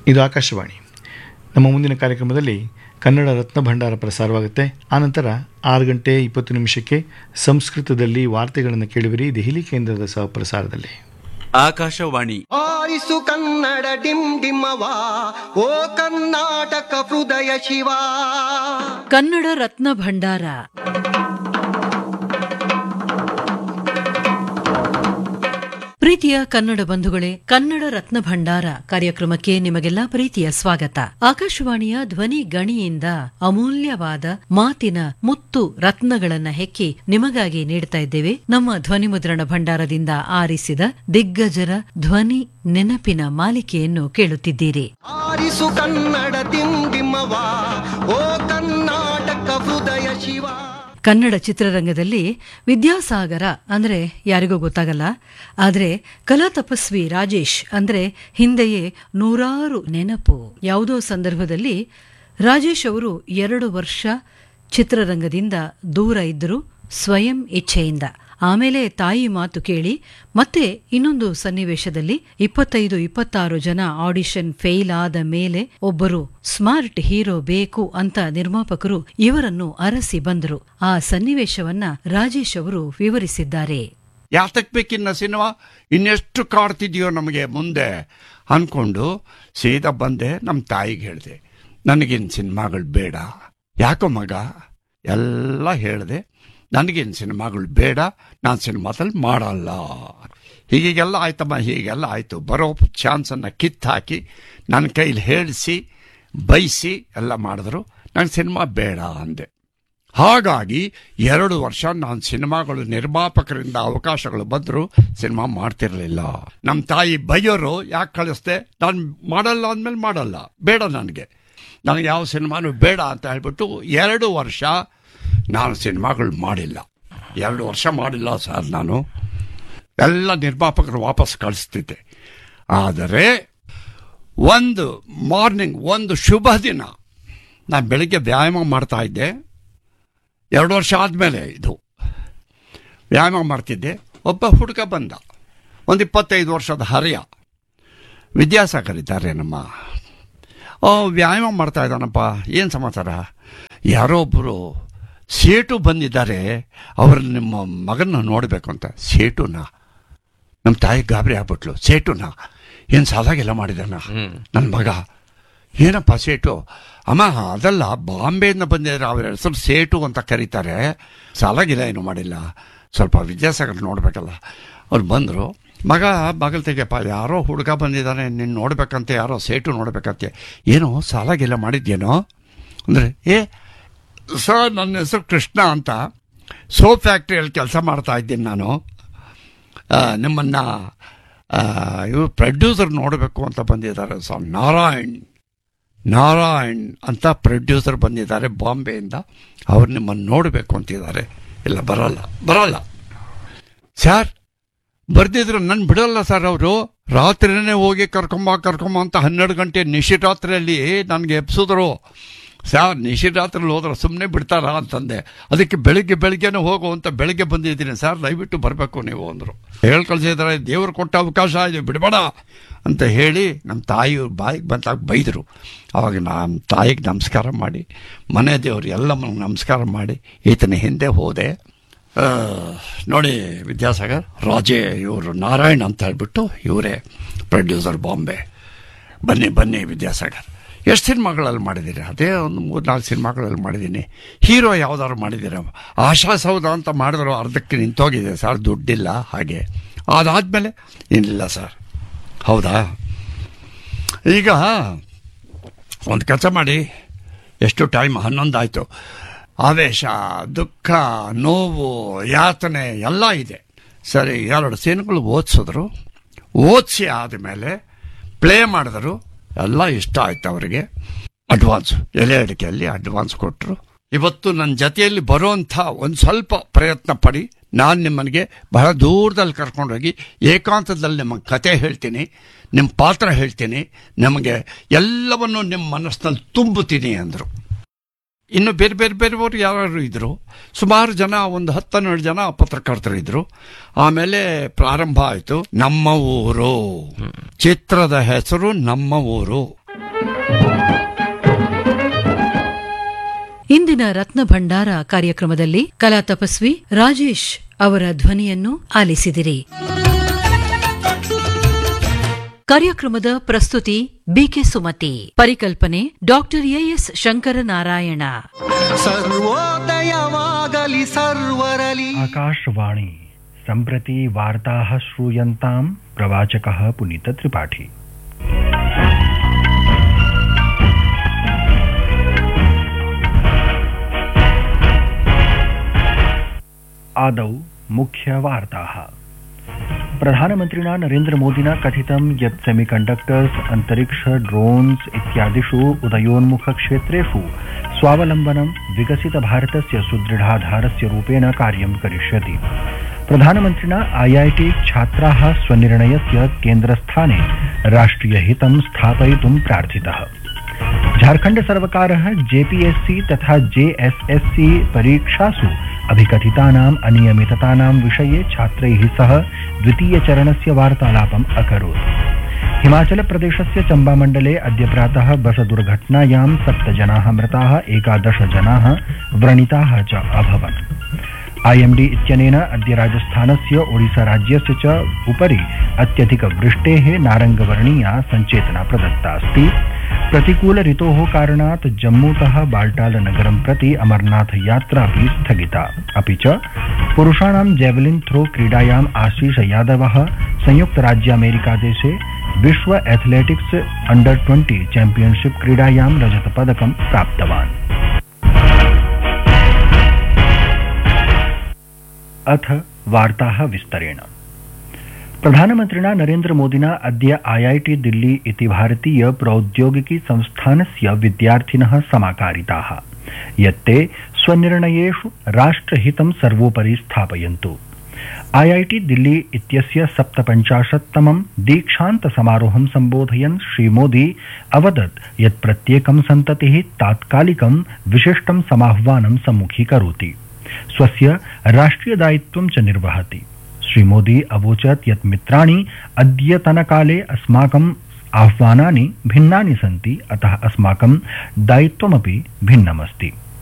ಇದು ಆಕಾಶವಾಣಿ ನಮ್ಮ ಮುಂದಿನ ಕಾರ್ಯಕ್ರಮದಲ್ಲಿ ಕನ್ನಡ ರತ್ನ ಭಂಡಾರ ಪ್ರಸಾರವಾಗುತ್ತೆ ಆನಂತರ ಆರು ಗಂಟೆ ಇಪ್ಪತ್ತು ನಿಮಿಷಕ್ಕೆ ಸಂಸ್ಕೃತದಲ್ಲಿ ವಾರ್ತೆಗಳನ್ನು ಕೇಳುವಿರಿ ದೆಹಲಿ ಕೇಂದ್ರದ ಸಹ ಪ್ರಸಾರದಲ್ಲಿ ಆಕಾಶವಾಣಿ ಆರಿಸು ಕನ್ನಡ ಡಿಮ್ ಡಿಮ್ಮವ ಓ ಕರ್ನಾಟಕ ಹೃದಯ ಶಿವ ಕನ್ನಡ ರತ್ನ ಭಂಡಾರ ಪ್ರೀತಿಯ ಕನ್ನಡ ಬಂಧುಗಳೇ ಕನ್ನಡ ರತ್ನ ಭಂಡಾರ ಕಾರ್ಯಕ್ರಮಕ್ಕೆ ನಿಮಗೆಲ್ಲ ಪ್ರೀತಿಯ ಸ್ವಾಗತ ಆಕಾಶವಾಣಿಯ ಧ್ವನಿ ಗಣಿಯಿಂದ ಅಮೂಲ್ಯವಾದ ಮಾತಿನ ಮುತ್ತು ರತ್ನಗಳನ್ನ ಹೆಕ್ಕಿ ನಿಮಗಾಗಿ ನೀಡ್ತಾ ಇದ್ದೇವೆ ನಮ್ಮ ಧ್ವನಿ ಮುದ್ರಣ ಭಂಡಾರದಿಂದ ಆರಿಸಿದ ದಿಗ್ಗಜರ ಧ್ವನಿ ನೆನಪಿನ ಮಾಲಿಕೆಯನ್ನು ಕೇಳುತ್ತಿದ್ದೀರಿ ಆರಿಸು ಕನ್ನಡ ಡಿಮ್ ಡಿಮ್ಮವ ಓ ಕರ್ನಾಟಕ ಹೃದಯ ಶಿವ ಕನ್ನಡ ಚಿತ್ರರಂಗದಲ್ಲಿ ವಿದ್ಯಾಸಾಗರ ಅಂದ್ರೆ ಯಾರಿಗೂ ಗೊತ್ತಾಗಲ್ಲ ಆದ್ರೆ ಕಲಾ ತಪಸ್ವಿ ರಾಜೇಶ್ ಅಂದ್ರೆ ಹಿಂದೆಯೇ ನೂರಾರು ನೆನಪು ಯಾವುದೋ ಸಂದರ್ಭದಲ್ಲಿ ರಾಜೇಶ್ ಅವರು ಎರಡು ವರ್ಷ ಚಿತ್ರರಂಗದಿಂದ ದೂರ ಇದ್ದರು ಸ್ವಯಂ ಇಚ್ಛೆಯಿಂದ ಆಮೇಲೆ ತಾಯಿ ಮಾತು ಕೇಳಿ ಮತ್ತೆ ಇನ್ನೊಂದು ಸನ್ನಿವೇಶದಲ್ಲಿ ಇಪ್ಪತ್ತೈದು ಇಪ್ಪತ್ತಾರು ಜನ ಆಡಿಷನ್ ಫೇಲ್ ಆದ ಮೇಲೆ ಒಬ್ಬರು ಸ್ಮಾರ್ಟ್ ಹೀರೋ ಬೇಕು ಅಂತ ನಿರ್ಮಾಪಕರು ಇವರನ್ನು ಅರಸಿ ಬಂದರು ಆ ಸನ್ನಿವೇಶವನ್ನ ರಾಜೇಶ್ ಅವರು ವಿವರಿಸಿದ್ದಾರೆ ಯಾತಕ್ ಬೇಕಿನ್ನ ಸಿನಿಮಾ ಇನ್ನೆಷ್ಟು ಕಾಡ್ತಿದ್ಯೋ ನಮಗೆ ಮುಂದೆ ಅಂದ್ಕೊಂಡು ಸೀದಾ ಬಂದೆ ನಮ್ಮ ತಾಯಿಗೆ ಹೇಳಿದೆ ನನಗಿನ್ ಸಿನಿಮಾಗಳು ಬೇಡ ಯಾಕೋ ಮಗ ಎಲ್ಲ ಹೇಳಿದೆ ನನಗಿನ್ ಸಿನಿಮಾಗಳು ಬೇಡ ನಾನು ಸಿನಿಮಾದಲ್ಲಿ ಮಾಡಲ್ಲ ಹೀಗೆಲ್ಲ ಆಯ್ತಮ್ಮ ಹೀಗೆಲ್ಲ ಆಯಿತು ಬರೋ ಚಾನ್ಸನ್ನು ಕಿತ್ತಾಕಿ ನನ್ನ ಕೈಲಿ ಹೇಳಿಸಿ ಬೈಸಿ ಎಲ್ಲ ಮಾಡಿದ್ರು ನಂಗೆ ಸಿನಿಮಾ ಬೇಡ ಅಂದೆ ಹಾಗಾಗಿ ಎರಡು ವರ್ಷ ನಾನು ಸಿನಿಮಾಗಳು ನಿರ್ಮಾಪಕರಿಂದ ಅವಕಾಶಗಳು ಬಂದರೂ ಸಿನಿಮಾ ಮಾಡ್ತಿರ್ಲಿಲ್ಲ ನಮ್ಮ ತಾಯಿ ಬೈಯೋರು ಯಾಕೆ ಕಳಿಸ್ದೆ ನಾನು ಮಾಡಲ್ಲ ಅಂದಮೇಲೆ ಮಾಡಲ್ಲ ಬೇಡ ನನಗೆ ನನಗೆ ಯಾವ ಸಿನಿಮಾನು ಬೇಡ ಅಂತ ಹೇಳ್ಬಿಟ್ಟು ಎರಡು ವರ್ಷ ನಾನು ಸಿನಿಮಾಗಳು ಮಾಡಿಲ್ಲ ಎರಡು ವರ್ಷ ಮಾಡಿಲ್ಲ ಸರ್ ನಾನು ಎಲ್ಲ ನಿರ್ಮಾಪಕರು ವಾಪಸ್ ಕಳಿಸ್ತಿದ್ದೆ ಆದರೆ ಒಂದು ಮಾರ್ನಿಂಗ್ ಒಂದು ಶುಭ ದಿನ ನಾನು ಬೆಳಿಗ್ಗೆ ವ್ಯಾಯಾಮ ಮಾಡ್ತಾ ಇದ್ದೆ ಎರಡು ವರ್ಷ ಆದಮೇಲೆ ಇದು ವ್ಯಾಯಾಮ ಮಾಡ್ತಿದ್ದೆ ಒಬ್ಬ ಹುಡುಗ ಬಂದ ಒಂದು ಇಪ್ಪತ್ತೈದು ವರ್ಷದ ಹರೆಯ ವಿದ್ಯಾಸಾಗರ್ ಇದ್ದಾರೆ ನಮ್ಮ ಓ ವ್ಯಾಯಾಮ ಮಾಡ್ತಾ ಇದ್ದಾನಪ್ಪ ಏನು ಸಮಾಚಾರ ಯಾರೋ ಒಬ್ಬರು ಸೇಟು ಬಂದಿದ್ದಾರೆ ಅವರು ನಿಮ್ಮ ಮಗನ ನೋಡಬೇಕು ಅಂತ ಸೇಟುನ ನಮ್ಮ ತಾಯಿ ಗಾಬರಿ ಆಗ್ಬಿಟ್ಲು ಸೇಟುನ ಏನು ಸಾಲಾಗೆಲ್ಲ ಮಾಡಿದಾನ ನನ್ನ ಮಗ ಏನಪ್ಪ ಸೇಟು ಅಮ್ಮ ಅದಲ್ಲ ಬಾಂಬೆಯಿಂದ ಬಂದಿದ್ದಾರೆ ಅವ್ರ ಹೆಸರು ಸೇಟು ಅಂತ ಕರೀತಾರೆ ಸಾಲಾಗಿಲ್ಲ ಏನು ಮಾಡಿಲ್ಲ ಸ್ವಲ್ಪ ವಿದ್ಯಾಸಾಗರ್ ನೋಡಬೇಕಲ್ಲ ಅವ್ರು ಬಂದರು ಮಗ ಬಾಗಿಲು ತೆಗೆಯಪ್ಪ ಯಾರೋ ಹುಡುಗ ಬಂದಿದ್ದಾನೆ ನೀನು ನೋಡ್ಬೇಕಂತೆ ಯಾರೋ ಸೇಟು ನೋಡ್ಬೇಕಂತೆ ಏನೋ ಸಾಲಾಗಿಲ್ಲ ಮಾಡಿದ್ಯೇನೋ ಅಂದರೆ ಏ ಸರ್ ನನ್ನ ಹೆಸರು ಕೃಷ್ಣ ಅಂತ ಸೋಪ್ ಫ್ಯಾಕ್ಟ್ರಿಯಲ್ಲಿ ಕೆಲಸ ಮಾಡ್ತಾ ಇದ್ದೀನಿ ನಾನು ಆ, ನಿಮ್ಮನ್ನ ಆ, ಇವರು ಪ್ರೊಡ್ಯೂಸರ್ ನೋಡಬೇಕು ಅಂತ ಬಂದಿದ್ದಾರೆ ಸರ್ ನಾರಾಯಣ್ ನಾರಾಯಣ್ ಅಂತ ಪ್ರೊಡ್ಯೂಸರ್ ಬಂದಿದ್ದಾರೆ ಬಾಂಬೆಯಿಂದ ಅವ್ರು ನಿಮ್ಮನ್ನು ನೋಡಬೇಕು ಅಂತಿದ್ದಾರೆ ಇಲ್ಲ ಬರಲ್ಲ ಬರಲ್ಲ ಸರ್ ಬರ್ದಿದ್ರು ನನ್ನ ಬಿಡಲ್ಲ ಸರ್ ಅವರು ರಾತ್ರಿನೇ ಹೋಗಿ ಕರ್ಕೊಂಬ ಕರ್ಕೊಂಬ ಅಂತ ಹನ್ನೆರಡು ಗಂಟೆ ನಿಶಿರಾತ್ರಿಯಲ್ಲಿ ನನಗೆ ಎಬ್ಸಿದ್ರು ಸರ್ ನಿಶಿರಾತ್ರಿಲಿ ಹೋದ್ರೆ ಸುಮ್ಮನೆ ಬಿಡ್ತಾರಾ ಅಂತಂದೆ ಅದಕ್ಕೆ ಬೆಳಿಗ್ಗೆ ಬೆಳಿಗ್ಗೆನೇ ಹೋಗು ಅಂತ ಬೆಳಿಗ್ಗೆ ಬಂದಿದ್ದೀನಿ ಸರ್ ದಯವಿಟ್ಟು ಬರಬೇಕು ನೀವು ಅಂದರು ಹೇಳಿ ಕಳಿಸಿದ್ದಾರೆ ದೇವರು ಕೊಟ್ಟ ಅವಕಾಶ ಇದೆ ಬಿಡಬೇಡ ಅಂತ ಹೇಳಿ ನಮ್ಮ ತಾಯಿ ಬಾಯಿಗೆ ಬಂದಾಗ ಬೈದರು ಅವಾಗ ನಮ್ಮ ತಾಯಿಗೆ ನಮಸ್ಕಾರ ಮಾಡಿ ಮನೆ ದೇವರು ಎಲ್ಲ ನಮಸ್ಕಾರ ಮಾಡಿ ಈತನ ಹಿಂದೆ ಹೋದೆ ಆ, ನೋಡಿ ವಿದ್ಯಾಸಾಗರ್ ರಾಜೇ ಇವರು ನಾರಾಯಣ್ ಅಂತ ಹೇಳ್ಬಿಟ್ಟು ಇವರೇ ಪ್ರೊಡ್ಯೂಸರ್ ಬಾಂಬೆ ಬನ್ನಿ ಬನ್ನಿ ವಿದ್ಯಾಸಾಗರ್ ಎಷ್ಟು ಸಿನಿಮಾಗಳಲ್ಲಿ ಮಾಡಿದ್ದೀರಿ ಅದೇ ಒಂದು ಮೂರು ನಾಲ್ಕು ಸಿನಿಮಾಗಳಲ್ಲಿ ಮಾಡಿದ್ದೀನಿ ಹೀರೋ ಯಾವ್ದಾದ್ರು ಮಾಡಿದ್ದೀರ ಆಶಾ ಸೌಧ ಅಂತ ಮಾಡಿದ್ರು ಅರ್ಧಕ್ಕೆ ನಿಂತೋಗಿದೆ ಸರ್ ದುಡ್ಡಿಲ್ಲ ಹಾಗೆ ಅದಾದಮೇಲೆ ಇಲ್ಲ ಸರ್ ಹೌದಾ ಈಗ ಒಂದು ಕೆಲಸ ಮಾಡಿ ಎಷ್ಟು ಟೈಮ್ ಹನ್ನೊಂದು ಆಯಿತು ಆವೇಶ ದುಃಖ ನೋವು ಯಾತನೆ ಎಲ್ಲ ಇದೆ ಸರಿ ಎರಡು ಸೀನ್ಗಳು ಓದಿಸಿದ್ರು ಓದಿಸಿ ಆದಮೇಲೆ ಪ್ಲೇ ಮಾಡಿದ್ರು ಎಲ್ಲ ಇಷ್ಟ ಆಯ್ತು ಅವರಿಗೆ ಅಡ್ವಾನ್ಸ್ ಎಲೆ ಅಡಿಕೆಯಲ್ಲಿ ಅಡ್ವಾನ್ಸ್ ಕೊಟ್ಟರು ಇವತ್ತು ನನ್ನ ಜೊತೆಯಲ್ಲಿ ಬರುವಂಥ ಒಂದು ಸ್ವಲ್ಪ ಪ್ರಯತ್ನ ಪಡಿ ನಾನು ನಿಮ್ಮನಿಗೆ ಬಹಳ ದೂರದಲ್ಲಿ ಕರ್ಕೊಂಡೋಗಿ ಏಕಾಂತದಲ್ಲಿ ನಿಮ್ಮ ಕತೆ ಹೇಳ್ತೀನಿ ನಿಮ್ಮ ಪಾತ್ರ ಹೇಳ್ತೀನಿ ನಿಮಗೆ ಎಲ್ಲವನ್ನು ನಿಮ್ಮ ಮನಸ್ಸಿನಲ್ಲಿ ತುಂಬುತ್ತೀನಿ ಅಂದರು ಇನ್ನು ಬೇರೆ ಬೇರೆ ಬೇರೆಯವರು ಯಾರು ಇದ್ರು ಸುಮಾರು ಜನ ಒಂದು ಹತ್ತನ್ನೆರಡು ಜನ ಪತ್ರಕರ್ತರು ಇದ್ರು ಆಮೇಲೆ ಪ್ರಾರಂಭ ಆಯಿತು ನಮ್ಮ ಊರು ಚಿತ್ರದ ಹೆಸರು ನಮ್ಮ ಊರು ಇಂದಿನ ರತ್ನ ಭಂಡಾರ ಕಾರ್ಯಕ್ರಮದಲ್ಲಿ ಕಲಾ ತಪಸ್ವಿ ರಾಜೇಶ್ ಅವರ ಧ್ವನಿಯನ್ನು ಆಲಿಸಿದಿರಿ ಕಾರ್ಯಕ್ರಮದ ಪ್ರಸ್ತುತಿ ಬಿಕೆ ಸುಮತಿ ಪರಿಕಲ್ಪನೆ ಡಾಕ್ಟರ್ ಎಎಸ್ ಶಂಕರನಾರಾಯಣ ಸರ್ವೋದಯವಾಗಲಿ ಸರ್ವರಲಿ आकाशवाणी सम्प्रति वार्ताः श्रूयन्ताम् प्रवाचकः पुनीतत्रिपाठी आदौ मुख्यवार्ताः प्रधानमन्त्रिणा नरेन्द्रमोदिना कथितं यत् सेमिकण्डक्टर्स् अन्तरिक्ष ड्रोन्स् इत्यादिषु उदयोन्मुखक्षेत्रेषु स्वावलम्बनं विकसितभारतस्य सुदृढाधारस्य रूपेण कार्यं करिष्यति प्रधानमन्त्रिणा आईआईटी छात्राः स्वनिर्णयस्य केन्द्रस्थाने राष्ट्रियहितं स्थापयितुं प्रार्थितः झारखण्ड सर्वकारः जेपीएससी तथा जेएसएससी परीक्षासु अभिकथितानाम् अनियमिततानां विषये छात्रैः सह द्वितीयचरणस्य वार्तालापम् अकरोत् हिमाचलप्रदेशस्य चम्बामण्डले अद्य प्रातः बस दुर्घटनायां सप्त जनाः मृताः एकादश जनाः व्रणिताः च अभवन् आईएमडी इत्यनेन अद्य राजस्थानस्य ओडिसा राज्यस्य च उपरि अत्यधिकवृष्टेः नारङ्गवर्णीया सञ्चेतना प्रदत्ता अस्ति प्रतिकूल ऋतोः कारणात् जम्मूतः बाल्टाल नगरं प्रति अमरनाथ यात्रापि स्थगिता अपि च पुरुषाणां जेवलिन् थ्रो क्रीडायाम् आशीष यादवः संयुक्तराज्यामेरिकादेशे विश्व एथलेटिक्स अण्डर ट्वेण्टी चैम्पियनशिप क्रीडायां रजतपदकं प्राप्तवान् अथ वार्ताः विस्तरेण प्रधानमन्त्रिणा नरेन्द्रमोदिना अद्य आईआईटी दिल्ली इति भारतीय प्रौद्योगिकी संस्थानस्य विद्यार्थिनः समाकारिताः यत्ते स्वनिर्णयेषु राष्ट्रहितं सर्वोपरि स्थापयन्तु आईआईटी दिल्ली इत्यस्य सप्तपञ्चाशत्तमं दीक्षान्त समारोहं सम्बोधयन् श्रीमोदी अवदत् यत् प्रत्येकं सन्ततिः तात्कालिकं विशिष्टं समाह्वानं सम्मुखीकरोति स्वस्य राष्ट्रियदायित्वं च निर्वहति श्रीमोदी अवोचत् यत् मित्राणि अद्यतनकाले अस्माकम् आह्वानानि भिन्नानि सन्ति अतः अस्माकं दायित्वमपि भिन्नमस्ति